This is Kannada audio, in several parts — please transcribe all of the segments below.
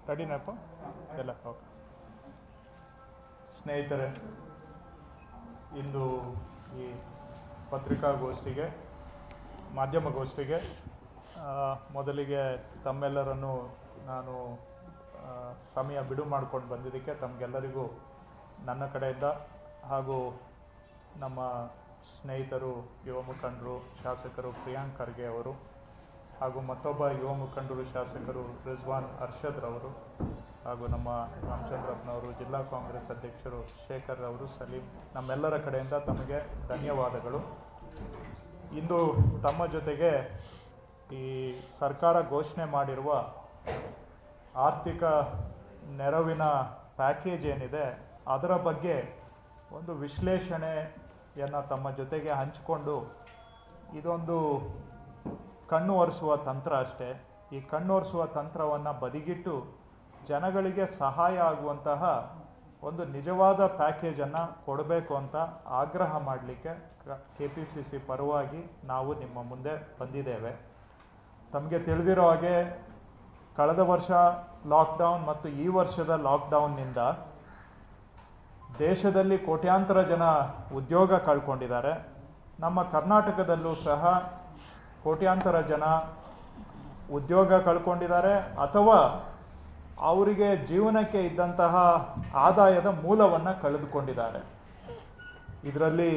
ರೆಡಿನಪ್ಪ ಎಲ್ಲ ಓಕೆ ಸ್ನೇಹಿತರೆ ಇಂದು ಈ ಪತ್ರಿಕಾಗೋಷ್ಠಿಗೆ ಮಾಧ್ಯಮಗೋಷ್ಠಿಗೆ ಆ, ಮೊದಲಿಗೆ ತಮ್ಮೆಲ್ಲರನ್ನು ನಾನು ಆ, ಸಮಯ ಬಿಡು ಮಾಡ್ಕೊಂಡು ಬಂದಿದ್ದಕ್ಕೆ ತಮಗೆಲ್ಲರಿಗೂ ನನ್ನ ಕಡೆಯಿಂದ ಹಾಗೂ ನಮ್ಮ ಸ್ನೇಹಿತರು ಯುವ ಮುಖಂಡರು ಶಾಸಕರು ಪ್ರಿಯಾಂಕ್ ಖರ್ಗೆ ಅವರು ಹಾಗೂ ಮತ್ತೊಬ್ಬ ಯುವ ಮುಖಂಡರು ಶಾಸಕರು ರಿಜ್ವಾನ್ ಅರ್ಷದ್ ರವರು ಹಾಗೂ ನಮ್ಮ ರಾಮಚಂದ್ರಪ್ಪನವರು ಜಿಲ್ಲಾ ಕಾಂಗ್ರೆಸ್ ಅಧ್ಯಕ್ಷರು ಶೇಖರ್ ಅವರು ಸಲೀಂ ನಮ್ಮೆಲ್ಲರ ಕಡೆಯಿಂದ ತಮಗೆ ಧನ್ಯವಾದಗಳು ಇಂದು ತಮ್ಮ ಜೊತೆಗೆ ಈ ಸರ್ಕಾರ ಘೋಷಣೆ ಮಾಡಿರುವ ಆರ್ಥಿಕ ನೆರವಿನ ಪ್ಯಾಕೇಜ್ ಏನಿದೆ ಅದರ ಬಗ್ಗೆ ಒಂದು ವಿಶ್ಲೇಷಣೆಯನ್ನು ತಮ್ಮ ಜೊತೆಗೆ ಹಂಚಿಕೊಂಡು ಇದೊಂದು ಕಣ್ಣು ಒರೆಸುವ ತಂತ್ರ ಅಷ್ಟೇ ಈ ಕಣ್ಣು ಒರೆಸುವ ತಂತ್ರವನ್ನು ಬದಿಗಿಟ್ಟು ಜನಗಳಿಗೆ ಸಹಾಯ ಆಗುವಂತಹ ಒಂದು ನಿಜವಾದ ಪ್ಯಾಕೇಜನ್ನು ಕೊಡಬೇಕು ಅಂತ ಆಗ್ರಹ ಮಾಡಲಿಕ್ಕೆ ಕೆ ಪಿ ಸಿ ಸಿ ಪರವಾಗಿ ನಾವು ನಿಮ್ಮ ಮುಂದೆ ಬಂದಿದ್ದೇವೆ ತಮಗೆ ತಿಳಿದಿರೋ ಹಾಗೆ ಕಳೆದ ವರ್ಷ ಲಾಕ್ಡೌನ್ ಮತ್ತು ಈ ವರ್ಷದ ಲಾಕ್ಡೌನ್ನಿಂದ ದೇಶದಲ್ಲಿ ಕೋಟ್ಯಾಂತರ ಜನ ಉದ್ಯೋಗ ಕಳ್ಕೊಂಡಿದ್ದಾರೆ ನಮ್ಮ ಕರ್ನಾಟಕದಲ್ಲೂ ಸಹ ಕೋಟ್ಯಾಂತರ ಜನ ಉದ್ಯೋಗ ಕಳ್ಕೊಂಡಿದ್ದಾರೆ ಅಥವಾ ಅವರಿಗೆ ಜೀವನಕ್ಕೆ ಇದ್ದಂತಹ ಆದಾಯದ ಮೂಲವನ್ನು ಕಳೆದುಕೊಂಡಿದ್ದಾರೆ ಇದರಲ್ಲಿ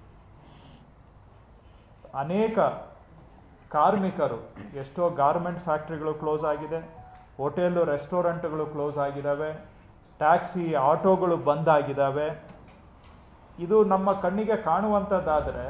ಅನೇಕ ಕಾರ್ಮಿಕರು ಎಷ್ಟೋ ಗಾರ್ಮೆಂಟ್ ಫ್ಯಾಕ್ಟ್ರಿಗಳು ಕ್ಲೋಸ್ ಆಗಿದೆ ಹೋಟೆಲ್ಲು ರೆಸ್ಟೋರೆಂಟ್ಗಳು ಕ್ಲೋಸ್ ಆಗಿದ್ದಾವೆ ಟ್ಯಾಕ್ಸಿ ಆಟೋಗಳು ಬಂದ್ ಆಗಿದ್ದಾವೆ ಇದು ನಮ್ಮ ಕಣ್ಣಿಗೆ ಕಾಣುವಂಥದ್ದಾದರೆ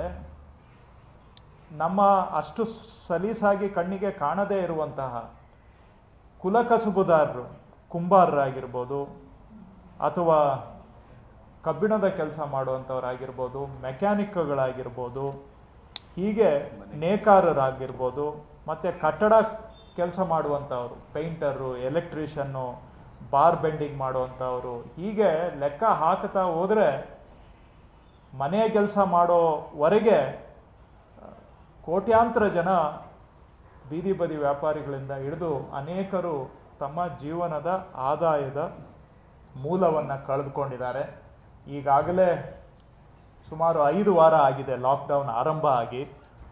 ನಮ್ಮ ಅಷ್ಟು ಸಲೀಸಾಗಿ ಕಣ್ಣಿಗೆ ಕಾಣದೇ ಇರುವಂತಹ ಕುಲಕಸುಬುದಾರರು ಕುಂಬಾರರಾಗಿರ್ಬೋದು ಅಥವಾ ಕಬ್ಬಿಣದ ಕೆಲಸ ಮಾಡುವಂಥವರಾಗಿರ್ಬೋದು ಮೆಕ್ಯಾನಿಕ್ಗಳಾಗಿರ್ಬೋದು ಹೀಗೆ ನೇಕಾರರಾಗಿರ್ಬೋದು ಮತ್ತು ಕಟ್ಟಡ ಕೆಲಸ ಮಾಡುವಂಥವ್ರು ಪೇಂಟರು ಎಲೆಕ್ಟ್ರಿಷನ್ನು ಬಾರ್ ಬೆಂಡಿಂಗ್ ಮಾಡುವಂಥವ್ರು ಹೀಗೆ ಲೆಕ್ಕ ಹಾಕ್ತಾ ಹೋದರೆ ಮನೆ ಕೆಲಸ ಮಾಡೋವರೆಗೆ ಕೋಟ್ಯಾಂತರ ಜನ ಬೀದಿ ಬದಿ ವ್ಯಾಪಾರಿಗಳಿಂದ ಹಿಡಿದು ಅನೇಕರು ತಮ್ಮ ಜೀವನದ ಆದಾಯದ ಮೂಲವನ್ನು ಕಳೆದುಕೊಂಡಿದ್ದಾರೆ ಈಗಾಗಲೇ ಸುಮಾರು ಐದು ವಾರ ಆಗಿದೆ ಲಾಕ್ಡೌನ್ ಆರಂಭ ಆಗಿ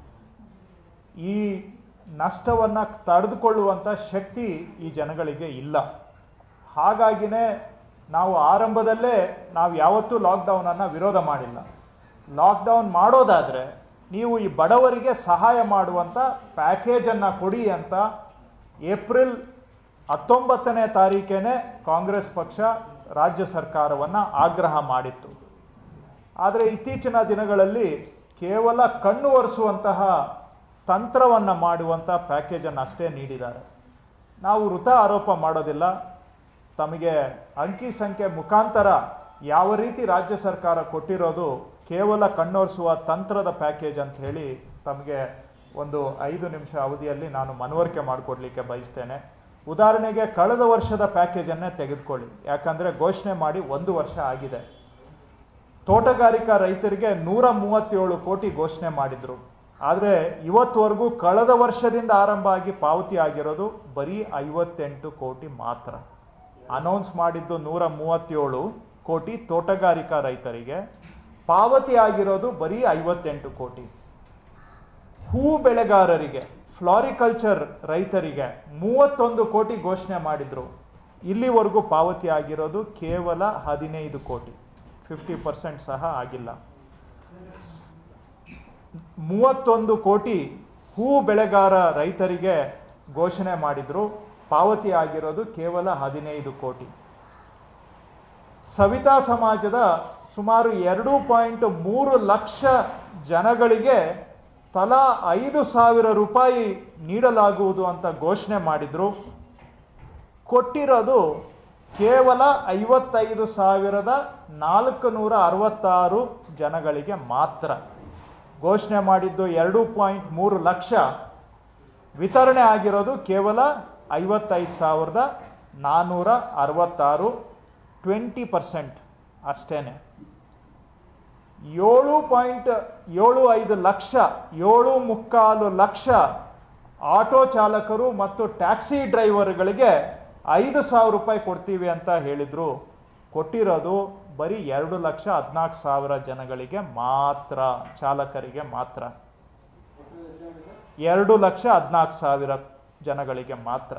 ಈ ನಷ್ಟವನ್ನು ತಡೆದುಕೊಳ್ಳುವಂಥ ಶಕ್ತಿ ಈ ಜನಗಳಿಗೆ ಇಲ್ಲ ಹಾಗಾಗಿನೇ ನಾವು ಆರಂಭದಲ್ಲೇ ನಾವು ಯಾವತ್ತೂ ಲಾಕ್ಡೌನನ್ನು ವಿರೋಧ ಮಾಡಿಲ್ಲ ಲಾಕ್ಡೌನ್ ಮಾಡೋದಾದರೆ ನೀವು ಈ ಬಡವರಿಗೆ ಸಹಾಯ ಮಾಡುವಂಥ ಪ್ಯಾಕೇಜನ್ನು ಕೊಡಿ ಅಂತ ಏಪ್ರಿಲ್ ಹತ್ತೊಂಬತ್ತನೇ ತಾರೀಕೇನೆ ಕಾಂಗ್ರೆಸ್ ಪಕ್ಷ ರಾಜ್ಯ ಸರ್ಕಾರವನ್ನು ಆಗ್ರಹ ಮಾಡಿತ್ತು ಆದರೆ ಇತ್ತೀಚಿನ ದಿನಗಳಲ್ಲಿ ಕೇವಲ ಕಣ್ಣು ಒರೆಸುವಂತಹ ತಂತ್ರವನ್ನು ಮಾಡುವಂಥ ಪ್ಯಾಕೇಜನ್ನು ಅಷ್ಟೇ ನೀಡಿದ್ದಾರೆ ನಾವು ವೃತ ಆರೋಪ ಮಾಡೋದಿಲ್ಲ ತಮಗೆ ಅಂಕಿ ಸಂಖ್ಯೆ ಮುಖಾಂತರ ಯಾವ ರೀತಿ ರಾಜ್ಯ ಸರ್ಕಾರ ಕೊಟ್ಟಿರೋದು ಕೇವಲ ಕಣ್ಣೊರೆಸುವ ತಂತ್ರದ ಪ್ಯಾಕೇಜ್ ಅಂತ ಹೇಳಿ ತಮಗೆ ಒಂದು ಐದು ನಿಮಿಷ ಅವಧಿಯಲ್ಲಿ ನಾನು ಮನವರಿಕೆ ಮಾಡಿಕೊಡ್ಲಿಕ್ಕೆ ಬಯಸ್ತೇನೆ ಉದಾಹರಣೆಗೆ ಕಳೆದ ವರ್ಷದ ಪ್ಯಾಕೇಜನ್ನೇ ತೆಗೆದುಕೊಳ್ಳಿ ಯಾಕಂದರೆ ಘೋಷಣೆ ಮಾಡಿ ಒಂದು ವರ್ಷ ಆಗಿದೆ ತೋಟಗಾರಿಕಾ ರೈತರಿಗೆ ನೂರ ಮೂವತ್ತೇಳು ಕೋಟಿ ಘೋಷಣೆ ಮಾಡಿದ್ರು ಆದರೆ ಇವತ್ತುವರೆಗೂ ಕಳೆದ ವರ್ಷದಿಂದ ಆರಂಭ ಆಗಿ ಪಾವತಿ ಆಗಿರೋದು ಬರೀ ಐವತ್ತೆಂಟು ಕೋಟಿ ಮಾತ್ರ ಅನೌನ್ಸ್ ಮಾಡಿದ್ದು ನೂರ ಮೂವತ್ತೇಳು ಕೋಟಿ ತೋಟಗಾರಿಕಾ ರೈತರಿಗೆ ಪಾವತಿ ಆಗಿರೋದು ಬರೀ ಐವತ್ತೆಂಟು ಕೋಟಿ ಹೂ ಬೆಳೆಗಾರರಿಗೆ ಫ್ಲಾರಿಕಲ್ಚರ್ ರೈತರಿಗೆ ಮೂವತ್ತೊಂದು ಕೋಟಿ ಘೋಷಣೆ ಮಾಡಿದ್ರು ಇಲ್ಲಿವರೆಗೂ ಪಾವತಿ ಆಗಿರೋದು ಕೇವಲ ಹದಿನೈದು ಕೋಟಿ ಫಿಫ್ಟಿ ಪರ್ಸೆಂಟ್ ಸಹ ಆಗಿಲ್ಲ ಮೂವತ್ತೊಂದು ಕೋಟಿ ಹೂ ಬೆಳೆಗಾರ ರೈತರಿಗೆ ಘೋಷಣೆ ಮಾಡಿದ್ರು ಪಾವತಿ ಆಗಿರೋದು ಕೇವಲ ಹದಿನೈದು ಕೋಟಿ ಸವಿತಾ ಸಮಾಜದ ಸುಮಾರು ಎರಡು ಪಾಯಿಂಟ್ ಮೂರು ಲಕ್ಷ ಜನಗಳಿಗೆ ತಲಾ ಐದು ಸಾವಿರ ರೂಪಾಯಿ ನೀಡಲಾಗುವುದು ಅಂತ ಘೋಷಣೆ ಮಾಡಿದ್ರು ಕೊಟ್ಟಿರೋದು ಕೇವಲ ಐವತ್ತೈದು ಸಾವಿರದ ನಾಲ್ಕು ನೂರ ಅರವತ್ತಾರು ಜನಗಳಿಗೆ ಮಾತ್ರ ಘೋಷಣೆ ಮಾಡಿದ್ದು ಎರಡು ಪಾಯಿಂಟ್ ಮೂರು ಲಕ್ಷ ವಿತರಣೆ ಆಗಿರೋದು ಕೇವಲ ಐವತ್ತೈದು ಸಾವಿರದ ನಾನ್ನೂರ ಅರವತ್ತಾರು ಟ್ವೆಂಟಿ ಪರ್ಸೆಂಟ್ ಅಷ್ಟೇ ಏಳು ಪಾಯಿಂಟ್ ಏಳು ಐದು ಲಕ್ಷ ಏಳು ಮುಕ್ಕಾಲು ಲಕ್ಷ ಆಟೋ ಚಾಲಕರು ಮತ್ತು ಟ್ಯಾಕ್ಸಿ ಡ್ರೈವರ್ಗಳಿಗೆ ಐದು ಸಾವಿರ ರೂಪಾಯಿ ಕೊಡ್ತೀವಿ ಅಂತ ಹೇಳಿದ್ರು ಕೊಟ್ಟಿರೋದು ಬರೀ ಎರಡು ಲಕ್ಷ ಹದಿನಾಲ್ಕು ಸಾವಿರ ಜನಗಳಿಗೆ ಮಾತ್ರ ಚಾಲಕರಿಗೆ ಮಾತ್ರ ಎರಡು ಲಕ್ಷ ಹದಿನಾಲ್ಕು ಸಾವಿರ ಜನಗಳಿಗೆ ಮಾತ್ರ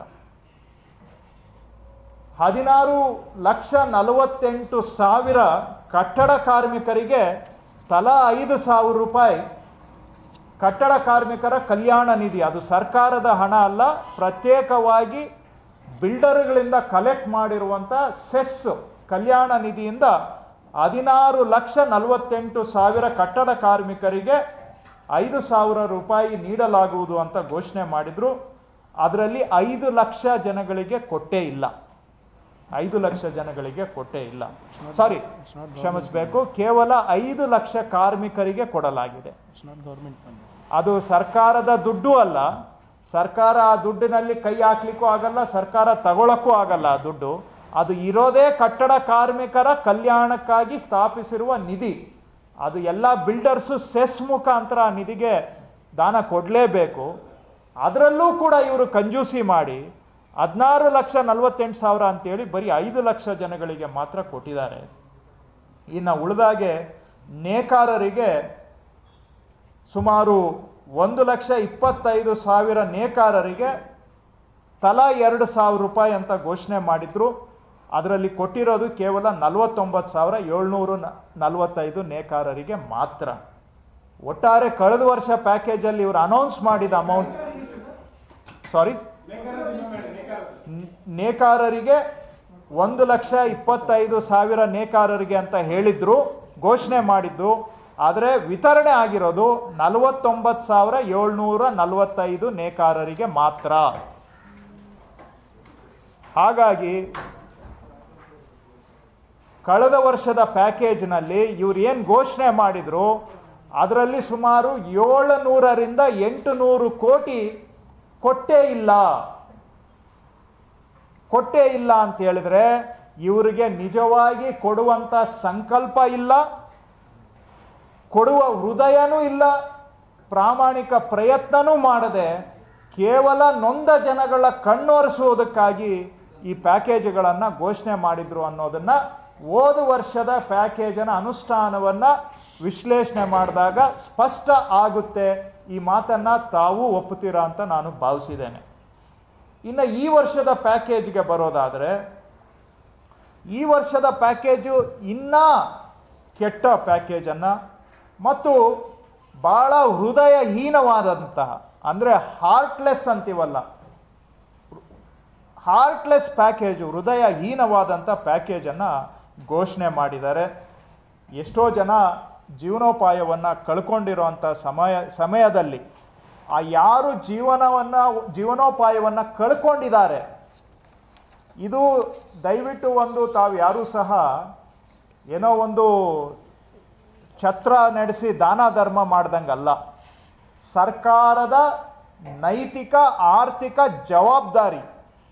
ಹದಿನಾರು ಲಕ್ಷ ನಲವತ್ತೆಂಟು ಸಾವಿರ ಕಟ್ಟಡ ಕಾರ್ಮಿಕರಿಗೆ ತಲಾ ಐದು ಸಾವಿರ ರೂಪಾಯಿ ಕಟ್ಟಡ ಕಾರ್ಮಿಕರ ಕಲ್ಯಾಣ ನಿಧಿ ಅದು ಸರ್ಕಾರದ ಹಣ ಅಲ್ಲ ಪ್ರತ್ಯೇಕವಾಗಿ ಬಿಲ್ಡರ್ಗಳಿಂದ ಕಲೆಕ್ಟ್ ಮಾಡಿರುವಂಥ ಸೆಸ್ ಕಲ್ಯಾಣ ನಿಧಿಯಿಂದ ಹದಿನಾರು ಲಕ್ಷ ನಲವತ್ತೆಂಟು ಸಾವಿರ ಕಟ್ಟಡ ಕಾರ್ಮಿಕರಿಗೆ ಐದು ಸಾವಿರ ರೂಪಾಯಿ ನೀಡಲಾಗುವುದು ಅಂತ ಘೋಷಣೆ ಮಾಡಿದ್ರು ಅದರಲ್ಲಿ ಐದು ಲಕ್ಷ ಜನಗಳಿಗೆ ಕೊಟ್ಟೇ ಇಲ್ಲ ಐದು ಲಕ್ಷ ಜನಗಳಿಗೆ ಕೊಟ್ಟೇ ಇಲ್ಲ ಸಾರಿ ಕ್ಷಮಿಸಬೇಕು ಕೇವಲ ಐದು ಲಕ್ಷ ಕಾರ್ಮಿಕರಿಗೆ ಕೊಡಲಾಗಿದೆ It's not government fund. ಅದು ಸರ್ಕಾರದ ದುಡ್ಡು ಅಲ್ಲ ಸರ್ಕಾರ ಆ ದುಡ್ಡಿನಲ್ಲಿ ಕೈ ಹಾಕ್ಲಿಕ್ಕೂ ಆಗಲ್ಲ ಸರ್ಕಾರ ತಗೊಳಕ್ಕೂ ಆಗಲ್ಲ ಆ ದುಡ್ಡು ಅದು ಇರೋದೇ ಕಟ್ಟಡ ಕಾರ್ಮಿಕರ ಕಲ್ಯಾಣಕ್ಕಾಗಿ ಸ್ಥಾಪಿಸಿರುವ ನಿಧಿ ಅದು ಎಲ್ಲ ಬಿಲ್ಡರ್ಸು ಸೆಸ್ ಮುಖಾಂತರ ಆ ನಿಧಿಗೆ ದಾನ ಕೊಡಲೇಬೇಕು ಅದರಲ್ಲೂ ಕೂಡ ಇವರು ಕಂಜೂಸಿ ಮಾಡಿ ಹದಿನಾರು ಲಕ್ಷ ನಲವತ್ತೆಂಟು ಸಾವಿರ ಅಂತೇಳಿ ಬರೀ ಐದು ಲಕ್ಷ ಜನಗಳಿಗೆ ಮಾತ್ರ ಕೊಟ್ಟಿದ್ದಾರೆ ಇನ್ನು ಉಳಿದಾಗೆ ನೇಕಾರರಿಗೆ ಸುಮಾರು ಒಂದು ಲಕ್ಷ ಇಪ್ಪತ್ತೈದು ಸಾವಿರ ನೇಕಾರರಿಗೆ ತಲಾ ಎರಡು ಸಾವಿರ ರೂಪಾಯಿ ಅಂತ ಘೋಷಣೆ ಮಾಡಿದ್ರು ಅದರಲ್ಲಿ ಕೊಟ್ಟಿರೋದು ಕೇವಲ ನಲವತ್ತೊಂಬತ್ತು ಸಾವಿರ ಏಳ್ನೂರು ನ- ನಲವತ್ತೈದು ನೇಕಾರರಿಗೆ ಮಾತ್ರ ಒಟ್ಟಾರೆ ಕಳೆದ ವರ್ಷ ಪ್ಯಾಕೇಜಲ್ಲಿ ಇವರು ಅನೌನ್ಸ್ ಮಾಡಿದ ಅಮೌಂಟ್ ಸಾರಿ ನೇಕಾರರಿಗೆ ಒಂದು ಲಕ್ಷ ಇಪ್ಪತ್ತೈದು ಸಾವಿರ ನೇಕಾರರಿಗೆ ಅಂತ ಹೇಳಿದ್ರು ಘೋಷಣೆ ಮಾಡಿದ್ದು ಆದರೆ ವಿತರಣೆ ಆಗಿರೋದು ನಲವತ್ತೊಂಬತ್ತು ಸಾವಿರ ಏಳ್ನೂರ ನಲವತ್ತೈದು ನೇಕಾರರಿಗೆ ಮಾತ್ರ ಹಾಗಾಗಿ ಕಳೆದ ವರ್ಷದ ಪ್ಯಾಕೇಜ್ನಲ್ಲಿ ಇವ್ರು ಏನು ಘೋಷಣೆ ಮಾಡಿದ್ರು ಅದರಲ್ಲಿ ಸುಮಾರು ಏಳು ನೂರರಿಂದ ಎಂಟು ನೂರು ಕೋಟಿ ಕೊಟ್ಟೇ ಇಲ್ಲ ಕೊಟ್ಟೇ ಇಲ್ಲ ಅಂತ ಹೇಳಿದ್ರೆ ಇವರಿಗೆ ನಿಜವಾಗಿ ಕೊಡುವಂತ ಸಂಕಲ್ಪ ಇಲ್ಲ ಕೊಡುವ ಹೃದಯನೂ ಇಲ್ಲ ಪ್ರಾಮಾಣಿಕ ಪ್ರಯತ್ನನೂ ಮಾಡದೆ ಕೇವಲ ನೊಂದ ಜನಗಳ ಕಣ್ಣೊರೆಸುವುದಕ್ಕಾಗಿ ಈ ಪ್ಯಾಕೇಜ್ಗಳನ್ನು ಘೋಷಣೆ ಮಾಡಿದ್ರು ಅನ್ನೋದನ್ನ ಹೋದ ವರ್ಷದ ಪ್ಯಾಕೇಜನ ಅನುಷ್ಠಾನವನ್ನ ವಿಶ್ಲೇಷಣೆ ಮಾಡಿದಾಗ ಸ್ಪಷ್ಟ ಆಗುತ್ತೆ ಈ ಮಾತನ್ನ ತಾವು ಒಪ್ಪುತ್ತೀರಾ ಅಂತ ನಾನು ಭಾವಿಸಿದ್ದೇನೆ ಇನ್ನು ಈ ವರ್ಷದ ಪ್ಯಾಕೇಜ್ಗೆ ಬರೋದಾದರೆ ಈ ವರ್ಷದ ಪ್ಯಾಕೇಜು ಇನ್ನೂ ಕೆಟ್ಟ ಪ್ಯಾಕೇಜನ್ನು ಮತ್ತು ಭಾಳ ಹೃದಯಹೀನವಾದಂತಹ ಅಂದರೆ ಹಾರ್ಟ್ಲೆಸ್ ಅಂತೀವಲ್ಲ ಹಾರ್ಟ್ಲೆಸ್ ಪ್ಯಾಕೇಜು ಹೃದಯಹೀನವಾದಂಥ ಪ್ಯಾಕೇಜನ್ನು ಘೋಷಣೆ ಮಾಡಿದ್ದಾರೆ ಎಷ್ಟೋ ಜನ ಜೀವನೋಪಾಯವನ್ನು ಕಳ್ಕೊಂಡಿರೋಂಥ ಸಮಯ ಸಮಯದಲ್ಲಿ ಆ ಯಾರು ಜೀವನವನ್ನು ಜೀವನೋಪಾಯವನ್ನು ಕಳ್ಕೊಂಡಿದ್ದಾರೆ ಇದು ದಯವಿಟ್ಟು ಒಂದು ತಾವು ಯಾರೂ ಸಹ ಏನೋ ಒಂದು ಛತ್ರ ನಡೆಸಿ ದಾನ ಧರ್ಮ ಮಾಡ್ದಂಗಲ್ಲ ಸರ್ಕಾರದ ನೈತಿಕ ಆರ್ಥಿಕ ಜವಾಬ್ದಾರಿ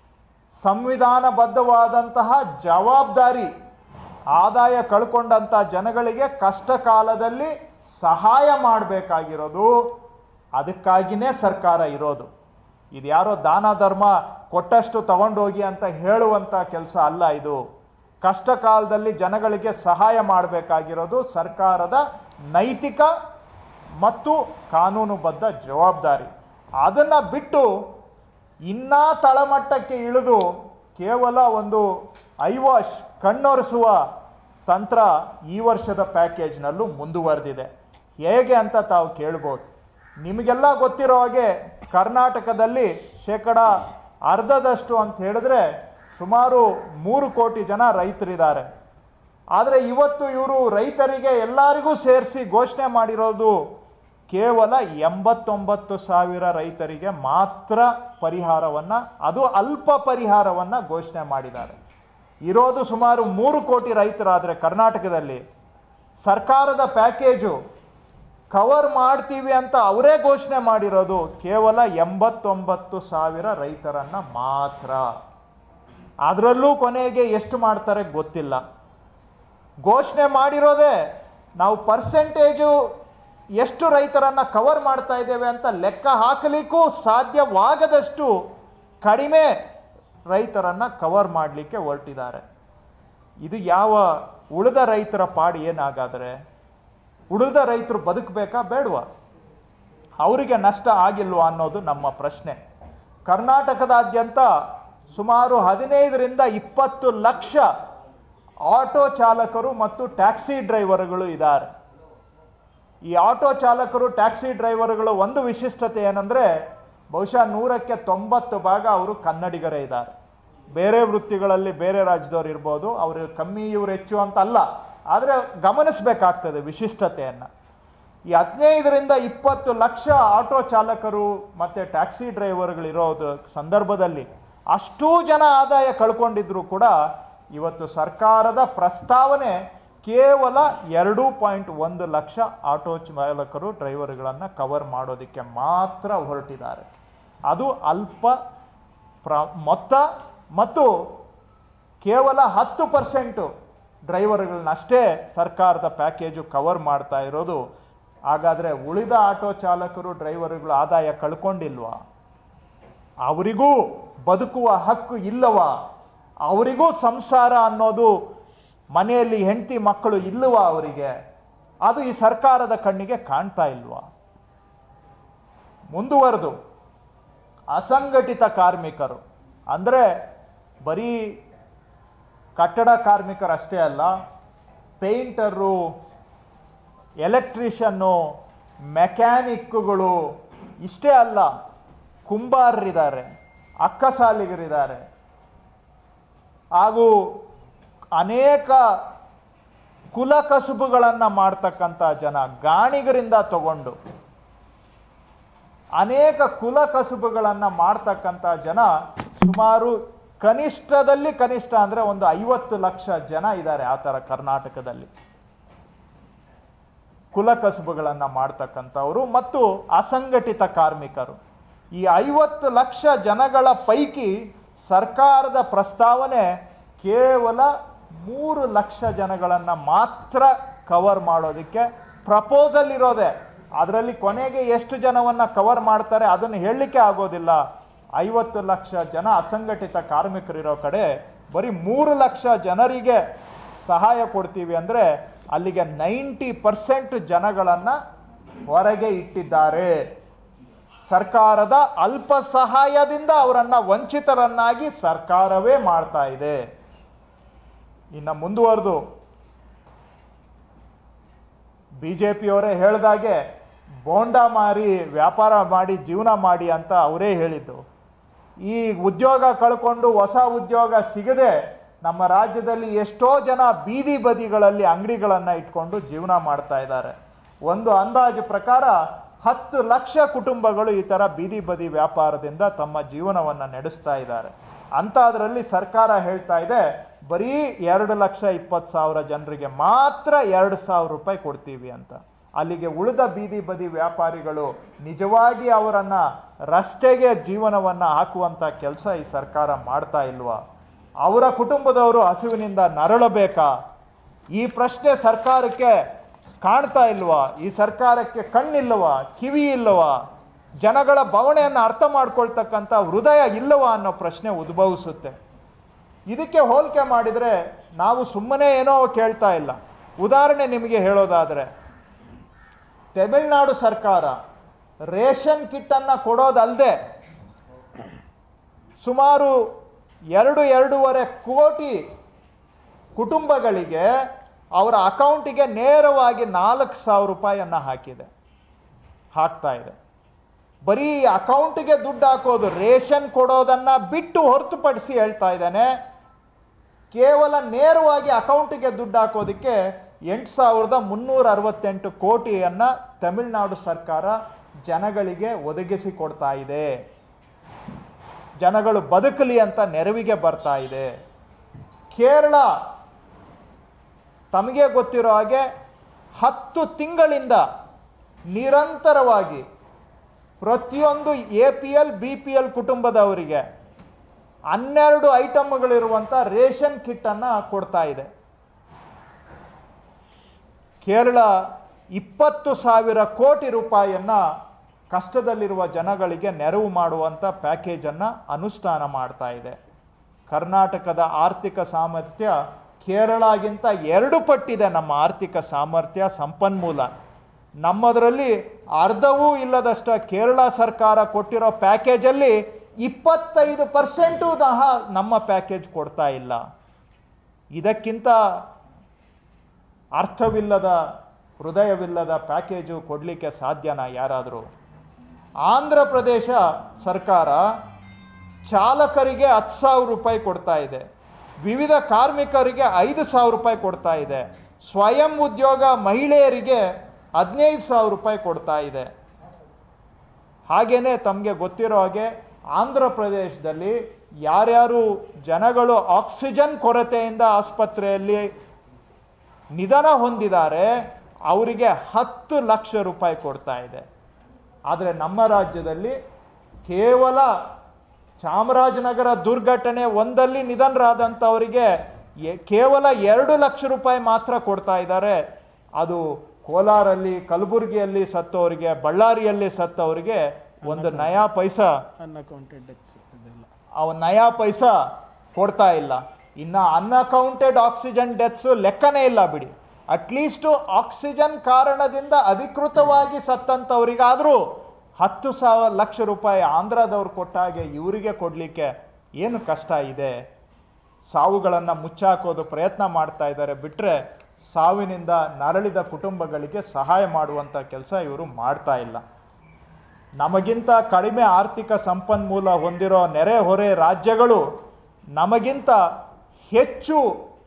ಸಂವಿಧಾನಬದ್ಧವಾದಂತಹ ಜವಾಬ್ದಾರಿ ಆದಾಯ ಕಳ್ಕೊಂಡಂಥ ಜನಗಳಿಗೆ ಕಷ್ಟ ಕಾಲದಲ್ಲಿ ಸಹಾಯ ಮಾಡಬೇಕಾಗಿರೋದು ಅದಕ್ಕಾಗಿಯೇ ಸರ್ಕಾರ ಇರೋದು ಇದು ಯಾರೋ ದಾನ ಧರ್ಮ ಕೊಟ್ಟಷ್ಟು ತಗೊಂಡೋಗಿ ಅಂತ ಹೇಳುವಂಥ ಕೆಲಸ ಅಲ್ಲ ಇದು ಕಷ್ಟ ಕಾಲದಲ್ಲಿ ಜನಗಳಿಗೆ ಸಹಾಯ ಮಾಡಬೇಕಾಗಿರೋದು ಸರ್ಕಾರದ ನೈತಿಕ ಮತ್ತು ಕಾನೂನುಬದ್ಧ ಜವಾಬ್ದಾರಿ ಅದನ್ನು ಬಿಟ್ಟು ಇನ್ನ ತಳಮಟ್ಟಕ್ಕೆ ಇಳಿದು ಕೇವಲ ಒಂದು ಐವಾಶ್ ಕಣ್ಣೊರೆಸುವ ತಂತ್ರ ಈ ವರ್ಷದ ಪ್ಯಾಕೇಜ್ನಲ್ಲೂ ಮುಂದುವರೆದಿದೆ ಹೇಗೆ ಅಂತ ತಾವು ಕೇಳ್ಬೋದು ನಿಮಗೆಲ್ಲ ಗೊತ್ತಿರೋ ಹಾಗೆ ಕರ್ನಾಟಕದಲ್ಲಿ ಶೇಕಡ ಅರ್ಧದಷ್ಟು ಅಂತ ಹೇಳಿದ್ರೆ ಸುಮಾರು ಮೂರು ಕೋಟಿ ಜನ ರೈತರಿದ್ದಾರೆ ಆದರೆ ಇವತ್ತು ಇವರು ರೈತರಿಗೆ ಎಲ್ಲರಿಗೂ ಸೇರಿಸಿ ಘೋಷಣೆ ಮಾಡಿರೋದು ಕೇವಲ ಎಂಬತ್ತೊಂಬತ್ತು ಸಾವಿರ ರೈತರಿಗೆ ಮಾತ್ರ ಪರಿಹಾರವನ್ನು ಅದು ಅಲ್ಪ ಪರಿಹಾರವನ್ನು ಘೋಷಣೆ ಮಾಡಿದ್ದಾರೆ ಇರೋದು ಸುಮಾರು ಮೂರು ಕೋಟಿ ರೈತರಾದರೆ ಕರ್ನಾಟಕದಲ್ಲಿ ಸರ್ಕಾರದ ಪ್ಯಾಕೇಜು ಕವರ್ ಮಾಡ್ತೀವಿ ಅಂತ ಅವರೇ ಘೋಷಣೆ ಮಾಡಿರೋದು ಕೇವಲ ಎಂಬತ್ತೊಂಬತ್ತು ಸಾವಿರ ರೈತರನ್ನ ಮಾತ್ರ ಅದರಲ್ಲೂ ಕೊನೆಗೆ ಎಷ್ಟು ಮಾಡ್ತಾರೆ ಗೊತ್ತಿಲ್ಲ ಘೋಷಣೆ ಮಾಡಿರೋದೇ ನಾವು ಪರ್ಸೆಂಟೇಜು ಎಷ್ಟು ರೈತರನ್ನ ಕವರ್ ಮಾಡ್ತಾ ಇದ್ದೇವೆ ಅಂತ ಲೆಕ್ಕ ಹಾಕಲಿಕ್ಕೂ ಸಾಧ್ಯವಾಗದಷ್ಟು ಕಡಿಮೆ ರೈತರನ್ನ ಕವರ್ ಮಾಡಲಿಕ್ಕೆ ಹೊರಟಿದ್ದಾರೆ ಇದು ಯಾವ ಉಳಿದ ರೈತರ ಪಾಡು ಏನಾಗಾದರೆ ಉಳಿದ ರೈತರು ಬದುಕಬೇಕಾ ಬೇಡವಾ ಅವರಿಗೆ ನಷ್ಟ ಆಗಿಲ್ವಾ ಅನ್ನೋದು ನಮ್ಮ ಪ್ರಶ್ನೆ ಕರ್ನಾಟಕದಾದ್ಯಂತ ಸುಮಾರು ಹದಿನೈದರಿಂದ ಇಪ್ಪತ್ತು ಲಕ್ಷ ಆಟೋ ಚಾಲಕರು ಮತ್ತು ಟ್ಯಾಕ್ಸಿ ಡ್ರೈವರ್ಗಳು ಇದ್ದಾರೆ ಈ ಆಟೋ ಚಾಲಕರು ಟ್ಯಾಕ್ಸಿ ಡ್ರೈವರ್ಗಳು ಒಂದು ವಿಶಿಷ್ಟತೆ ಏನಂದ್ರೆ ಬಹುಶಃ ನೂರಕ್ಕೆ ತೊಂಬತ್ತು ಭಾಗ ಅವರು ಕನ್ನಡಿಗರೇ ಇದ್ದಾರೆ ಬೇರೆ ವೃತ್ತಿಗಳಲ್ಲಿ ಬೇರೆ ರಾಜ್ಯದವ್ರು ಇರ್ಬೋದು ಅವರು ಕಮ್ಮಿ ಇವ್ರು ಹೆಚ್ಚು ಅಂತ ಅಲ್ಲ ಆದರೆ ಗಮನಿಸಬೇಕಾಗ್ತದೆ ವಿಶಿಷ್ಟತೆಯನ್ನು ಈ ಹದಿನೈದರಿಂದ ಇಪ್ಪತ್ತು ಲಕ್ಷ ಆಟೋ ಚಾಲಕರು ಮತ್ತು ಟ್ಯಾಕ್ಸಿ ಡ್ರೈವರ್ಗಳಿರೋದ್ರ ಸಂದರ್ಭದಲ್ಲಿ ಅಷ್ಟೂ ಜನ ಆದಾಯ ಕಳ್ಕೊಂಡಿದ್ರು ಕೂಡ ಇವತ್ತು ಸರ್ಕಾರದ ಪ್ರಸ್ತಾವನೆ ಕೇವಲ ಎರಡು ಪಾಯಿಂಟ್ ಒಂದು ಲಕ್ಷ ಆಟೋ ಚಾಲಕರು ಡ್ರೈವರ್ಗಳನ್ನು ಕವರ್ ಮಾಡೋದಕ್ಕೆ ಮಾತ್ರ ಹೊರಟಿದ್ದಾರೆ ಅದು ಅಲ್ಪ ಪ್ರ ಮೊತ್ತ ಮತ್ತು ಕೇವಲ ಹತ್ತು ಪರ್ಸೆಂಟು ಡ್ರೈವರ್ಗಳನ್ನಷ್ಟೇ ಸರ್ಕಾರದ ಪ್ಯಾಕೇಜು ಕವರ್ ಮಾಡ್ತಾ ಇರೋದು ಹಾಗಾದರೆ ಉಳಿದ ಆಟೋ ಚಾಲಕರು ಡ್ರೈವರ್ಗಳು ಆದಾಯ ಕಳ್ಕೊಂಡಿಲ್ವಾ ಅವರಿಗೂ ಬದುಕುವ ಹಕ್ಕು ಇಲ್ಲವಾ ಅವರಿಗೂ ಸಂಸಾರ ಅನ್ನೋದು ಮನೆಯಲ್ಲಿ ಹೆಂಡತಿ ಮಕ್ಕಳು ಇಲ್ಲವಾ ಅವರಿಗೆ ಅದು ಈ ಸರ್ಕಾರದ ಕಣ್ಣಿಗೆ ಕಾಣ್ತಾ ಇಲ್ವಾ ಮುಂದುವರೆದು ಅಸಂಘಟಿತ ಕಾರ್ಮಿಕರು ಅಂದರೆ ಬರೀ ಕಟ್ಟಡ ಕಾರ್ಮಿಕರಷ್ಟೇ ಅಲ್ಲ ಪೇಂಟರು ಎಲೆಕ್ಟ್ರಿಷನ್ನು ಮೆಕ್ಯಾನಿಕ್ಗಳು ಇಷ್ಟೇ ಅಲ್ಲ ಕುಂಬಾರರಿದ್ದಾರೆ ಅಕ್ಕಸಾಲಿಗರಿದ್ದಾರೆ ಹಾಗೂ ಅನೇಕ ಕುಲ ಕಸುಬುಗಳನ್ನು ಮಾಡ್ತಕ್ಕಂಥ ಜನ ಗಾಣಿಗರಿಂದ ತಗೊಂಡು ಅನೇಕ ಕುಲ ಕಸುಬುಗಳನ್ನು ಮಾಡ್ತಕ್ಕಂಥ ಜನ ಸುಮಾರು ಕನಿಷ್ಠದಲ್ಲಿ ಕನಿಷ್ಠ ಅಂದರೆ ಒಂದು ಐವತ್ತು ಲಕ್ಷ ಜನ ಇದ್ದಾರೆ ಆ ಥರ ಕರ್ನಾಟಕದಲ್ಲಿ ಕುಲ ಕಸುಬುಗಳನ್ನು ಮಾಡ್ತಕ್ಕಂಥವರು ಮತ್ತು ಅಸಂಘಟಿತ ಕಾರ್ಮಿಕರು ಈ ಐವತ್ತು ಲಕ್ಷ ಜನಗಳ ಪೈಕಿ ಸರ್ಕಾರದ ಪ್ರಸ್ತಾವನೆ ಕೇವಲ ಮೂರು ಲಕ್ಷ ಜನಗಳನ್ನು ಮಾತ್ರ ಕವರ್ ಮಾಡೋದಕ್ಕೆ ಪ್ರಪೋಸಲ್ ಇರೋದೆ ಅದರಲ್ಲಿ ಕೊನೆಗೆ ಎಷ್ಟು ಜನವನ್ನು ಕವರ್ ಮಾಡ್ತಾರೆ ಅದನ್ನು ಹೇಳಲಿಕ್ಕೆ ಆಗೋದಿಲ್ಲ ಐವತ್ತು ಲಕ್ಷ ಜನ ಅಸಂಘಟಿತ ಕಾರ್ಮಿಕರಿರೋ ಕಡೆ ಬರೀ ಮೂರು ಲಕ್ಷ ಜನರಿಗೆ ಸಹಾಯ ಕೊಡ್ತೀವಿ ಅಂದರೆ ಅಲ್ಲಿಗೆ ನೈಂಟಿ ಪರ್ಸೆಂಟ್ ಜನಗಳನ್ನು ಹೊರಗೆ ಇಟ್ಟಿದ್ದಾರೆ ಸರ್ಕಾರದ ಅಲ್ಪ ಸಹಾಯದಿಂದ ಅವರನ್ನ ವಂಚಿತರನ್ನಾಗಿ ಸರ್ಕಾರವೇ ಮಾಡ್ತಾ ಇದೆ ಇನ್ನು ಮುಂದುವರೆದು ಬಿ ಜೆ ಪಿಯವರೇ ಹೇಳ್ದಾಗೆ ಬೋಂಡ ಮಾರಿ ವ್ಯಾಪಾರ ಮಾಡಿ ಜೀವನ ಮಾಡಿ ಅಂತ ಅವರೇ ಹೇಳಿದ್ದು ಈ ಉದ್ಯೋಗ ಕಳ್ಕೊಂಡು ಹೊಸ ಉದ್ಯೋಗ ಸಿಗದೆ ನಮ್ಮ ರಾಜ್ಯದಲ್ಲಿ ಎಷ್ಟೋ ಜನ ಬೀದಿ ಬದಿಗಳಲ್ಲಿ ಅಂಗಡಿಗಳನ್ನು ಇಟ್ಕೊಂಡು ಜೀವನ ಮಾಡ್ತಾ ಇದ್ದಾರೆ ಒಂದು ಅಂದಾಜು ಪ್ರಕಾರ ಹತ್ತು ಲಕ್ಷ ಕುಟುಂಬಗಳು ಈ ಥರ ಬೀದಿ ಬದಿ ವ್ಯಾಪಾರದಿಂದ ತಮ್ಮ ಜೀವನವನ್ನು ನಡೆಸ್ತಾ ಇದ್ದಾರೆ ಅಂಥದ್ರಲ್ಲಿ ಸರ್ಕಾರ ಹೇಳ್ತಾ ಇದೆ ಬರೀ ಎರಡು ಲಕ್ಷ ಇಪ್ಪತ್ತು ಸಾವಿರ ಜನರಿಗೆ ಮಾತ್ರ ಎರಡು ಸಾವಿರ ರೂಪಾಯಿ ಕೊಡ್ತೀವಿ ಅಂತ ಅಲ್ಲಿಗೆ ಉಳಿದ ಬೀದಿ ಬದಿ ವ್ಯಾಪಾರಿಗಳು ನಿಜವಾಗಿ ಅವರನ್ನ ರಸ್ತೆಗೆ ಜೀವನವನ್ನ ಹಾಕುವಂತ ಕೆಲಸ ಈ ಸರ್ಕಾರ ಮಾಡ್ತಾ ಇಲ್ವಾ ಅವರ ಕುಟುಂಬದವರು ಹಸುವಿನಿಂದ ನರಳಬೇಕಾ ಈ ಪ್ರಶ್ನೆ ಸರ್ಕಾರಕ್ಕೆ ಕಾಣ್ತಾ ಇಲ್ವಾ ಈ ಸರ್ಕಾರಕ್ಕೆ ಕಣ್ಣಿಲ್ಲವಾ ಕಿವಿ ಇಲ್ಲವಾ ಜನಗಳ ಭಾವನೆಯನ್ನು ಅರ್ಥ ಮಾಡ್ಕೊಳ್ತಕ್ಕಂಥ ಹೃದಯ ಇಲ್ಲವಾ ಅನ್ನೋ ಪ್ರಶ್ನೆ ಉದ್ಭವಿಸುತ್ತೆ ಇದಕ್ಕೆ ಹೋಲಿಕೆ ಮಾಡಿದರೆ ನಾವು ಸುಮ್ಮನೆ ಏನೋ ಕೇಳ್ತಾ ಇಲ್ಲ ಉದಾಹರಣೆ ನಿಮಗೆ ಹೇಳೋದಾದರೆ ತಮಿಳುನಾಡು ಸರ್ಕಾರ ರೇಷನ್ ಕಿಟ್ಟನ್ನು ಕೊಡೋದಲ್ಲದೆ ಸುಮಾರು ಎರಡು ಎರಡೂವರೆ ಕೋಟಿ ಕುಟುಂಬಗಳಿಗೆ ಅವರ ಅಕೌಂಟಿಗೆ ನೇರವಾಗಿ ನಾಲ್ಕು ಸಾವಿರ ರೂಪಾಯಿಯನ್ನು ಹಾಕಿದೆ ಹಾಕ್ತಾ ಇದೆ ಬರೀ ಅಕೌಂಟಿಗೆ ದುಡ್ಡು ಹಾಕೋದು ರೇಷನ್ ಕೊಡೋದನ್ನ ಬಿಟ್ಟು ಹೊರತುಪಡಿಸಿ ಹೇಳ್ತಾ ಇದ್ದಾನೆ ಕೇವಲ ನೇರವಾಗಿ ಅಕೌಂಟಿಗೆ ದುಡ್ಡು ಹಾಕೋದಕ್ಕೆ ಎಂಟು ಸಾವಿರದ ಮುನ್ನೂರ ಅರವತ್ತೆಂಟು ಕೋಟಿಯನ್ನು ತಮಿಳುನಾಡು ಸರ್ಕಾರ ಜನಗಳಿಗೆ ಒದಗಿಸಿ ಕೊಡ್ತಾ ಇದೆ ಜನಗಳು ಬದುಕಲಿ ಅಂತ ನೆರವಿಗೆ ಬರ್ತಾ ಇದೆ ಕೇರಳ ತಮಗೆ ಗೊತ್ತಿರೋ ಹಾಗೆ ಹತ್ತು ತಿಂಗಳಿಂದ ನಿರಂತರವಾಗಿ ಪ್ರತಿಯೊಂದು A P L B P L ಕುಟುಂಬದವರಿಗೆ ಹನ್ನೆರಡು ಐಟಮ್ಗಳಿರುವಂಥ ರೇಷನ್ ಕಿಟ್ಟನ್ನು ಕೊಡ್ತಾ ಇದೆ ಕೇರಳ ಇಪ್ಪತ್ತು ಸಾವಿರ ಕೋಟಿ ರೂಪಾಯಿಯನ್ನು ಕಷ್ಟದಲ್ಲಿರುವ ಜನಗಳಿಗೆ ನೆರವು ಮಾಡುವಂಥ ಪ್ಯಾಕೇಜನ್ನು ಅನುಷ್ಠಾನ ಮಾಡ್ತಾ ಇದೆ ಕರ್ನಾಟಕದ ಆರ್ಥಿಕ ಸಾಮರ್ಥ್ಯ ಕೇರಳಗಿಂತ ಎರಡು ಪಟ್ಟಿದೆ ನಮ್ಮ ಆರ್ಥಿಕ ಸಾಮರ್ಥ್ಯ ಸಂಪನ್ಮೂಲ ನಮ್ಮದರಲ್ಲಿ ಅರ್ಧವೂ ಇಲ್ಲದಷ್ಟ ಕೇರಳ ಸರ್ಕಾರ ಕೊಟ್ಟಿರೋ ಪ್ಯಾಕೇಜಲ್ಲಿ ಇಪ್ಪತ್ತೈದು ಪರ್ಸೆಂಟು ನಮ್ಮ ಪ್ಯಾಕೇಜ್ ಕೊಡ್ತಾ ಇಲ್ಲ ಇದಕ್ಕಿಂತ ಅರ್ಥವಿಲ್ಲದ ಹೃದಯವಿಲ್ಲದ ಪ್ಯಾಕೇಜು ಕೊಡಲಿಕ್ಕೆ ಸಾಧ್ಯನಾ ಯಾರಾದರೂ ಆಂಧ್ರ ಪ್ರದೇಶ ಸರ್ಕಾರ ಚಾಲಕರಿಗೆ ಹತ್ತು ಸಾವಿರ ರೂಪಾಯಿ ಕೊಡ್ತಾ ಇದೆ ವಿವಿಧ ಕಾರ್ಮಿಕರಿಗೆ ಐದು ಸಾವಿರ ರೂಪಾಯಿ ಕೊಡ್ತಾ ಇದೆ ಸ್ವಯಂ ಉದ್ಯೋಗ ಮಹಿಳೆಯರಿಗೆ ಹದಿನೈದು ಸಾವಿರ ರೂಪಾಯಿ ಕೊಡ್ತಾ ಇದೆ ಹಾಗೇನೆ ತಮಗೆ ಗೊತ್ತಿರೋ ಹಾಗೆ ಆಂಧ್ರ ಪ್ರದೇಶದಲ್ಲಿ ಯಾರ್ಯಾರು ಜನಗಳು ಆಕ್ಸಿಜನ್ ಕೊರತೆಯಿಂದ ಆಸ್ಪತ್ರೆಯಲ್ಲಿ ನಿಧನ ಹೊಂದಿದ್ದಾರೆ ಅವರಿಗೆ ಹತ್ತು ಲಕ್ಷ ರೂಪಾಯಿ ಕೊಡ್ತಾ ಇದೆ ಆದರೆ ನಮ್ಮ ರಾಜ್ಯದಲ್ಲಿ ಕೇವಲ ಚಾಮರಾಜನಗರ ದುರ್ಘಟನೆ ಒಂದಲ್ಲಿ ನಿಧನರಾದಂಥವರಿಗೆ ಎ- ಕೇವಲ ಎರಡು ಲಕ್ಷ ರೂಪಾಯಿ ಮಾತ್ರ ಕೊಡ್ತಾ ಇದ್ದಾರೆ ಅದು ಕೋಲಾರಲ್ಲಿ ಕಲಬುರಗಿಯಲ್ಲಿ ಸತ್ತವರಿಗೆ ಬಳ್ಳಾರಿಯಲ್ಲಿ ಸತ್ತವರಿಗೆ ಒಂದು ನಯಾ ಪೈಸಾ ಅನ್ಅಕೌಂಟೆಡ್ ಡೆತ್ಸ್ ಇದೆಲ್ಲ ಅವ ನಯಾ ಪೈಸಾ ಕೊಡ್ತಾ ಇಲ್ಲ ಇನ್ನು ಅನ್ಅಕೌಂಟೆಡ್ ಆಕ್ಸಿಜನ್ ಡೆತ್ಸು ಲೆಕ್ಕನೇ ಇಲ್ಲ ಬಿಡಿ ಅಟ್ಲೀಸ್ಟು ಆಕ್ಸಿಜನ್ ಕಾರಣದಿಂದ ಅಧಿಕೃತವಾಗಿ ಸತ್ತಂಥವ್ರಿಗಾದರೂ ಹತ್ತು ಸಾವಿರ ಲಕ್ಷ ರೂಪಾಯಿ ಆಂಧ್ರದವ್ರು ಕೊಟ್ಟ ಹಾಗೆ ಇವರಿಗೆ ಕೊಡಲಿಕ್ಕೆ ಏನು ಕಷ್ಟ ಇದೆ ಸಾವುಗಳನ್ನು ಮುಚ್ಚಾಕೋದು ಪ್ರಯತ್ನ ಮಾಡ್ತಾ ಇದ್ದಾರೆ ಬಿಟ್ಟರೆ ಸಾವಿನಿಂದ ನರಳಿದ ಕುಟುಂಬಗಳಿಗೆ ಸಹಾಯ ಮಾಡುವಂಥ ಕೆಲಸ ಇವರು ಮಾಡ್ತಾ ಇಲ್ಲ ನಮಗಿಂತ ಕಡಿಮೆ ಆರ್ಥಿಕ ಸಂಪನ್ಮೂಲ ಹೊಂದಿರೋ ನೆರೆಹೊರೆ ರಾಜ್ಯಗಳು ನಮಗಿಂತ ಹೆಚ್ಚು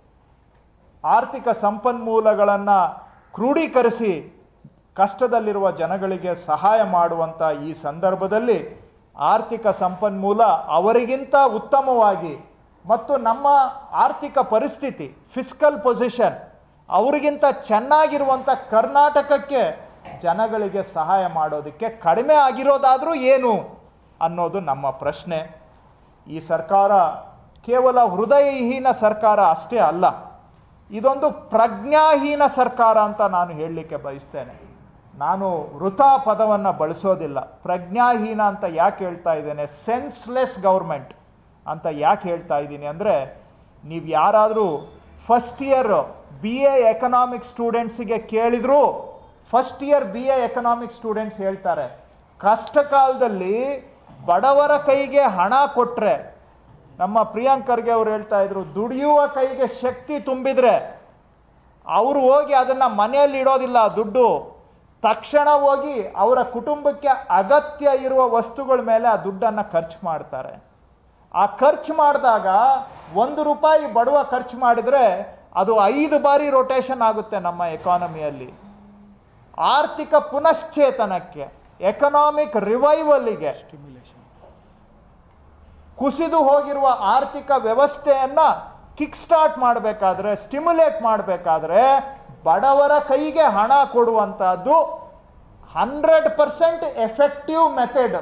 ಆರ್ಥಿಕ ಸಂಪನ್ಮೂಲಗಳನ್ನು ಕ್ರೋಢೀಕರಿಸಿ ಕಷ್ಟದಲ್ಲಿರುವ ಜನಗಳಿಗೆ ಸಹಾಯ ಮಾಡುವಂಥ ಈ ಸಂದರ್ಭದಲ್ಲಿ ಆರ್ಥಿಕ ಸಂಪನ್ಮೂಲ ಅವರಿಗಿಂತ ಉತ್ತಮವಾಗಿ ಮತ್ತು ನಮ್ಮ ಆರ್ಥಿಕ ಪರಿಸ್ಥಿತಿ ಫಿಸ್ಕಲ್ ಪೊಸಿಷನ್ ಅವರಿಗಿಂತ ಚೆನ್ನಾಗಿರುವಂಥ ಕರ್ನಾಟಕಕ್ಕೆ ಜನಗಳಿಗೆ ಸಹಾಯ ಮಾಡೋದಕ್ಕೆ ಕಡಿಮೆ ಆಗಿರೋದಾದರೂ ಏನು ಅನ್ನೋದು ನಮ್ಮ ಪ್ರಶ್ನೆ ಈ ಸರ್ಕಾರ ಕೇವಲ ಹೃದಯಹೀನ ಸರ್ಕಾರ ಅಷ್ಟೇ ಅಲ್ಲ ಇದೊಂದು ಪ್ರಜ್ಞಾಹೀನ ಸರ್ಕಾರ ಅಂತ ನಾನು ಹೇಳಲಿಕ್ಕೆ ಬಯಸ್ತೇನೆ ನಾನು ವೃಥಾ ಪದವನ್ನು ಬಳಸೋದಿಲ್ಲ ಪ್ರಜ್ಞಾಹೀನ ಅಂತ ಯಾಕೆ ಹೇಳ್ತಾ ಇದ್ದೇನೆ ಸೆನ್ಸ್ಲೆಸ್ ಗೌರ್ಮೆಂಟ್ ಅಂತ ಯಾಕೆ ಹೇಳ್ತಾ ಇದ್ದೀನಿ ಅಂದರೆ ನೀವು ಯಾರಾದರೂ first year B A economic ಸ್ಟೂಡೆಂಟ್ಸಿಗೆ ಕೇಳಿದ್ರು first year B A economic students ಹೇಳ್ತಾರೆ ಕಷ್ಟ ಕಾಲದಲ್ಲಿ ಬಡವರ ಕೈಗೆ ಹಣ ಕೊಟ್ಟರೆ ನಮ್ಮ ಪ್ರಿಯಾಂಕರ್ಗೆ ಅವ್ರು ಹೇಳ್ತಾ ಇದ್ರು ದುಡಿಯುವ ಕೈಗೆ ಶಕ್ತಿ ತುಂಬಿದ್ರೆ ಅವರು ಹೋಗಿ ಅದನ್ನು ಮನೆಯಲ್ಲಿ ಇಡೋದಿಲ್ಲ ದುಡ್ಡು ತಕ್ಷಣ ಹೋಗಿ ಅವರ ಕುಟುಂಬಕ್ಕೆ ಅಗತ್ಯ ಇರುವ ವಸ್ತುಗಳ ಮೇಲೆ ಆ ದುಡ್ಡನ್ನು ಖರ್ಚು ಮಾಡ್ತಾರೆ ಆ ಖರ್ಚು ಮಾಡಿದಾಗ ಒಂದು ರೂಪಾಯಿ ಬಡವ ಖರ್ಚು ಮಾಡಿದರೆ ಅದು ಐದು ಬಾರಿ ರೊಟೇಷನ್ ಆಗುತ್ತೆ ನಮ್ಮ ಎಕಾನಮಿಯಲ್ಲಿ ಆರ್ಥಿಕ ಪುನಶ್ಚೇತನಕ್ಕೆ ಎಕನಾಮಿಕ್ ರಿವೈವಲ್ಲಿಗೆ ಸ್ಟಿಮ್ಯುಲೇಷನ್ ಕುಸಿದು ಹೋಗಿರುವ ಆರ್ಥಿಕ ವ್ಯವಸ್ಥೆಯನ್ನ ಕಿಕ್ ಸ್ಟಾರ್ಟ್ ಮಾಡಬೇಕಾದ್ರೆ ಸ್ಟಿಮ್ಯುಲೇಟ್ ಮಾಡಬೇಕಾದ್ರೆ ಬಡವರ ಕೈಗೆ ಹಣ ಕೊಡುವಂತಹದ್ದು hundred percent effective method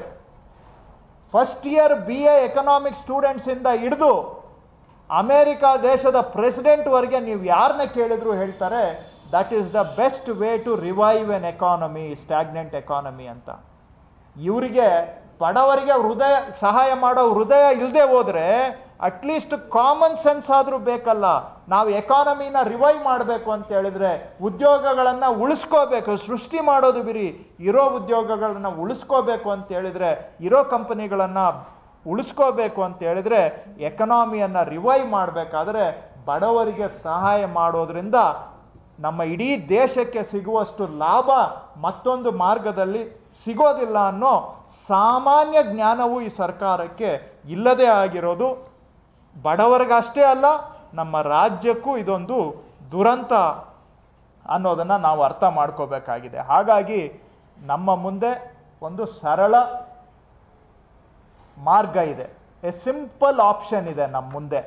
first year B A economic ಸ್ಟೂಡೆಂಟ್ಸಿಂದ ಹಿಡಿದು ಅಮೇರಿಕ ದೇಶದ ಪ್ರೆಸಿಡೆಂಟ್ವರೆಗೆ ನೀವು ಯಾರನ್ನ ಕೇಳಿದ್ರು ಹೇಳ್ತಾರೆ that is the best way to revive an economy stagnant economy ಅಂತ ಇವರಿಗೆ ಬಡವರಿಗೆ ಹೃದಯ ಸಹಾಯ ಮಾಡೋ ಹೃದಯ ಇಲ್ಲದೆ ಹೋದರೆ ಅಟ್ಲೀಸ್ಟ್ ಕಾಮನ್ ಸೆನ್ಸ್ ಆದರೂ ಬೇಕಲ್ಲ ನಾವು ಎಕಾನಮಿನ ರಿವೈವ್ ಮಾಡಬೇಕು ಅಂತ ಹೇಳಿದ್ರೆ ಉದ್ಯೋಗಗಳನ್ನು ಉಳಿಸ್ಕೋಬೇಕು ಸೃಷ್ಟಿ ಮಾಡೋದು ಬಿರಿ ಇರೋ ಉದ್ಯೋಗಗಳನ್ನು ಉಳಿಸ್ಕೋಬೇಕು ಅಂತ ಹೇಳಿದ್ರೆ ಇರೋ ಕಂಪನಿಗಳನ್ನು ಉಳಿಸ್ಕೋಬೇಕು ಅಂತ ಹೇಳಿದ್ರೆ ಎಕನಾಮಿಯನ್ನು ರಿವೈವ್ ಮಾಡಬೇಕಾದ್ರೆ ಬಡವರಿಗೆ ಸಹಾಯ ಮಾಡೋದ್ರಿಂದ ನಮ್ಮ ಇಡೀ ದೇಶಕ್ಕೆ ಸಿಗುವಷ್ಟು ಲಾಭ ಮತ್ತೊಂದು ಮಾರ್ಗದಲ್ಲಿ ಸಿಗೋದಿಲ್ಲ ಅನ್ನೋ ಸಾಮಾನ್ಯ ಜ್ಞಾನವು ಈ ಸರ್ಕಾರಕ್ಕೆ ಇಲ್ಲದೇ ಆಗಿರೋದು ಬಡವರಿಗಷ್ಟೇ ಅಲ್ಲ ನಮ್ಮ ರಾಜ್ಯಕ್ಕೂ ಇದೊಂದು ದುರಂತ ಅನ್ನೋದನ್ನು ನಾವು ಅರ್ಥ ಮಾಡ್ಕೋಬೇಕಾಗಿದೆ ಹಾಗಾಗಿ ನಮ್ಮ ಮುಂದೆ ಒಂದು ಸರಳ ಮಾರ್ಗ ಇದೆ ಎ ಸಿಂಪಲ್ ಆಪ್ಷನ್ ಇದೆ ನಮ್ಮ ಮುಂದೆ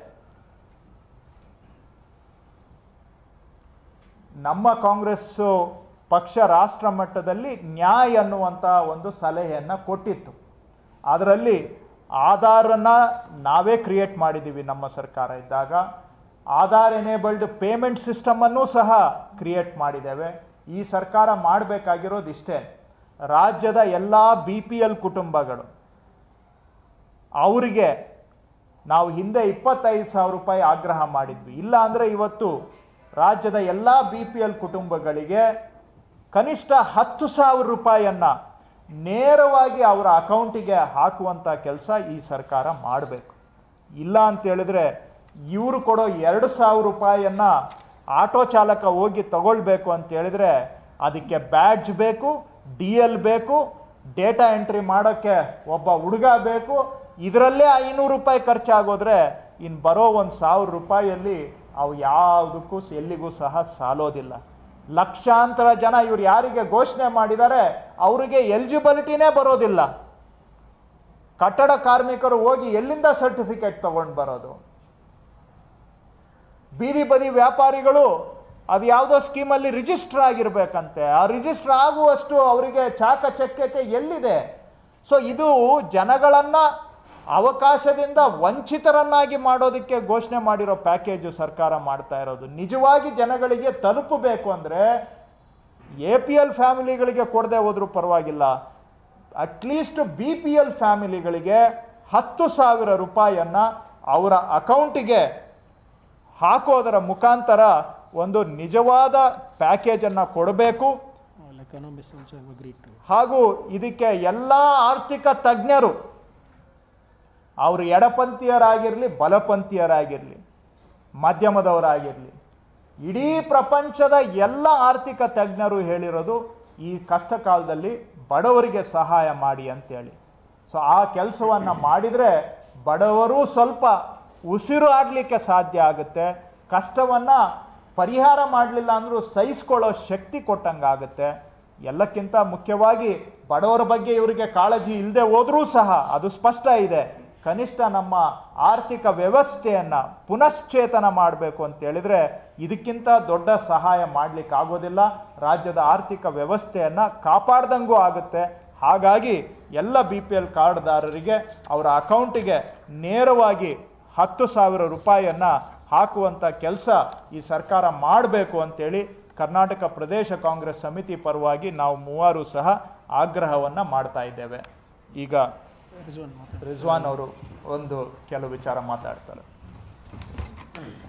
ನಮ್ಮ ಕಾಂಗ್ರೆಸ್ಸು ಪಕ್ಷ ರಾಷ್ಟ್ರ ಮಟ್ಟದಲ್ಲಿ ನ್ಯಾಯ್ ಅನ್ನುವಂಥ ಒಂದು ಸಲಹೆಯನ್ನು ಕೊಟ್ಟಿತ್ತು ಅದರಲ್ಲಿ ಆಧಾರನ್ನ ನಾವೇ ಕ್ರಿಯೇಟ್ ಮಾಡಿದ್ದೀವಿ ನಮ್ಮ ಸರ್ಕಾರ ಇದ್ದಾಗ ಆಧಾರ್ ಎನೇಬಲ್ಡ್ ಪೇಮೆಂಟ್ ಸಿಸ್ಟಮನ್ನು ಸಹ ಕ್ರಿಯೇಟ್ ಮಾಡಿದ್ದೇವೆ ಈ ಸರ್ಕಾರ ಮಾಡಬೇಕಾಗಿರೋದು ಇಷ್ಟೇ ರಾಜ್ಯದ ಎಲ್ಲ ಬಿ ಪಿ ಎಲ್ ಕುಟುಂಬಗಳು ಅವರಿಗೆ ನಾವು ಹಿಂದೆ ಇಪ್ಪತ್ತೈದು ಸಾವಿರ ರೂಪಾಯಿ ಆಗ್ರಹ ಮಾಡಿದ್ವಿ ಇಲ್ಲ ಅಂದರೆ ಇವತ್ತು ರಾಜ್ಯದ ಎಲ್ಲ ಬಿ ಪಿ ಎಲ್ ಕುಟುಂಬಗಳಿಗೆ ಕನಿಷ್ಠ ಹತ್ತು ಸಾವಿರ ರೂಪಾಯಿಯನ್ನ ನೇರವಾಗಿ ಅವರ ಅಕೌಂಟಿಗೆ ಹಾಕುವಂಥ ಕೆಲಸ ಈ ಸರ್ಕಾರ ಮಾಡಬೇಕು ಇಲ್ಲ ಅಂತ ಹೇಳಿದ್ರೆ ಇವರು ಕೊಡೋ ಎರಡು ಸಾವಿರ ರೂಪಾಯಿಯನ್ನ ಆಟೋ ಚಾಲಕ ಹೋಗಿ ತಗೊಳ್ಬೇಕು ಅಂತ ಹೇಳಿದ್ರೆ ಅದಕ್ಕೆ ಬ್ಯಾಡ್ಜ್ ಬೇಕು ಡಿ ಎಲ್ ಬೇಕು ಡೇಟಾ ಎಂಟ್ರಿ ಮಾಡೋಕ್ಕೆ ಒಬ್ಬ ಹುಡುಗ ಬೇಕು ಇದರಲ್ಲೇ ಐನೂರು ರೂಪಾಯಿ ಖರ್ಚಾಗೋದ್ರೆ ಇನ್ನು ಬರೋ ಒಂದು ಸಾವಿರ ರೂಪಾಯಿಯಲ್ಲಿ ಅವು ಯಾವುದಕ್ಕೂ ಸ- ಎಲ್ಲಿಗೂ ಸಹ ಸಾಲೋದಿಲ್ಲ ಲಕ್ಷಾಂತರ ಜನ ಇವ್ರು ಯಾರಿಗೆ ಘೋಷಣೆ ಮಾಡಿದ್ದಾರೆ ಅವರಿಗೆ ಎಲಿಜಿಬಿಲಿಟಿನೇ ಬರೋದಿಲ್ಲ ಕಟ್ಟಡ ಕಾರ್ಮಿಕರು ಹೋಗಿ ಎಲ್ಲಿಂದ ಸರ್ಟಿಫಿಕೇಟ್ ತಗೊಂಡು ಬರೋದು ಬೀದಿ ಬದಿ ವ್ಯಾಪಾರಿಗಳು ಅದು ಯಾವುದೋ ಸ್ಕೀಮಲ್ಲಿ ರಿಜಿಸ್ಟರ್ ಆಗಿರ್ಬೇಕಂತೆ ಆ ರಿಜಿಸ್ಟರ್ ಆಗುವಷ್ಟು ಅವರಿಗೆ ಚಾಕಚಕ್ಯತೆ ಎಲ್ಲಿದೆ ಸೊ ಇದು ಜನಗಳನ್ನ ಅವಕಾಶದಿಂದ ವಂಚಿತರನ್ನಾಗಿ ಮಾಡೋದಕ್ಕೆ ಘೋಷಣೆ ಮಾಡಿರೋ ಪ್ಯಾಕೇಜು ಸರ್ಕಾರ ಮಾಡ್ತಾ ಇರೋದು ನಿಜವಾಗಿ ಜನಗಳಿಗೆ ತಲುಪಬೇಕು ಅಂದರೆ ಎ ಪಿ ಎಲ್ ಫ್ಯಾಮಿಲಿಗಳಿಗೆ ಕೊಡದೆ ಹೋದ್ರೂ ಪರವಾಗಿಲ್ಲ ಅಟ್ಲೀಸ್ಟ್ ಬಿ ಪಿ ಎಲ್ ಫ್ಯಾಮಿಲಿಗಳಿಗೆ ಹತ್ತು ಸಾವಿರ ರೂಪಾಯಿಯನ್ನ ಅವರ ಅಕೌಂಟಿಗೆ ಹಾಕೋದರ ಮುಖಾಂತರ ಒಂದು ನಿಜವಾದ ಪ್ಯಾಕೇಜನ್ನು ಕೊಡಬೇಕು All economists also have agreed to it. ಹಾಗೂ ಇದಕ್ಕೆ ಎಲ್ಲ ಆರ್ಥಿಕ ತಜ್ಞರು ಅವರು ಎಡಪಂಥೀಯರಾಗಿರಲಿ ಬಲಪಂಥೀಯರಾಗಿರಲಿ ಮಧ್ಯಮದವರಾಗಿರಲಿ ಇಡೀ ಪ್ರಪಂಚದ ಎಲ್ಲ ಆರ್ಥಿಕ ತಜ್ಞರು ಹೇಳಿರೋದು ಈ ಕಷ್ಟ ಕಾಲದಲ್ಲಿ ಬಡವರಿಗೆ ಸಹಾಯ ಮಾಡಿ ಅಂತೇಳಿ ಸೊ ಆ ಕೆಲಸವನ್ನು ಮಾಡಿದರೆ ಬಡವರು ಸ್ವಲ್ಪ ಉಸಿರು ಆಡಲಿಕ್ಕೆ ಸಾಧ್ಯ ಆಗುತ್ತೆ ಕಷ್ಟವನ್ನು ಪರಿಹಾರ ಮಾಡಲಿಲ್ಲ ಅಂದರೂ ಸಹಿಸ್ಕೊಳ್ಳೋ ಶಕ್ತಿ ಕೊಟ್ಟಂಗಾಗುತ್ತೆ ಎಲ್ಲಕ್ಕಿಂತ ಮುಖ್ಯವಾಗಿ ಬಡವರ ಬಗ್ಗೆ ಇವರಿಗೆ ಕಾಳಜಿ ಇಲ್ಲದೆ ಹೋದರೂ ಸಹ ಅದು ಸ್ಪಷ್ಟ ಇದೆ ಕನಿಷ್ಠ ನಮ್ಮ ಆರ್ಥಿಕ ವ್ಯವಸ್ಥೆಯನ್ನು ಪುನಶ್ಚೇತನ ಮಾಡಬೇಕು ಅಂತ ಹೇಳಿದ್ರೆ ಇದಕ್ಕಿಂತ ದೊಡ್ಡ ಸಹಾಯ ಮಾಡಲಿಕ್ಕೆ ಆಗೋದಿಲ್ಲ ರಾಜ್ಯದ ಆರ್ಥಿಕ ವ್ಯವಸ್ಥೆಯನ್ನು ಕಾಪಾಡ್ದಂಗೂ ಆಗುತ್ತೆ ಹಾಗಾಗಿ ಎಲ್ಲ ಬಿ ಪಿ ಎಲ್ ಕಾರ್ಡ್ದಾರರಿಗೆ ಅವರ ಅಕೌಂಟಿಗೆ ನೇರವಾಗಿ ಹತ್ತು ಸಾವಿರ ರೂಪಾಯಿಯನ್ನು ಹಾಕುವಂಥ ಕೆಲಸ ಈ ಸರ್ಕಾರ ಮಾಡಬೇಕು ಅಂತೇಳಿ ಕರ್ನಾಟಕ ಪ್ರದೇಶ ಕಾಂಗ್ರೆಸ್ ಸಮಿತಿ ಪರವಾಗಿ ನಾವು ಮೂವರು ಸಹ ಆಗ್ರಹವನ್ನು ಮಾಡ್ತಾ ಇದ್ದೇವೆ ಈಗ Rizwan, ಮಾತಾಡಿ. ರಿಜ್ವಾನ್ ಅವರು ಒಂದು ಕೆಲವು ವಿಚಾರ ಮಾತಾಡ್ತಾರೆ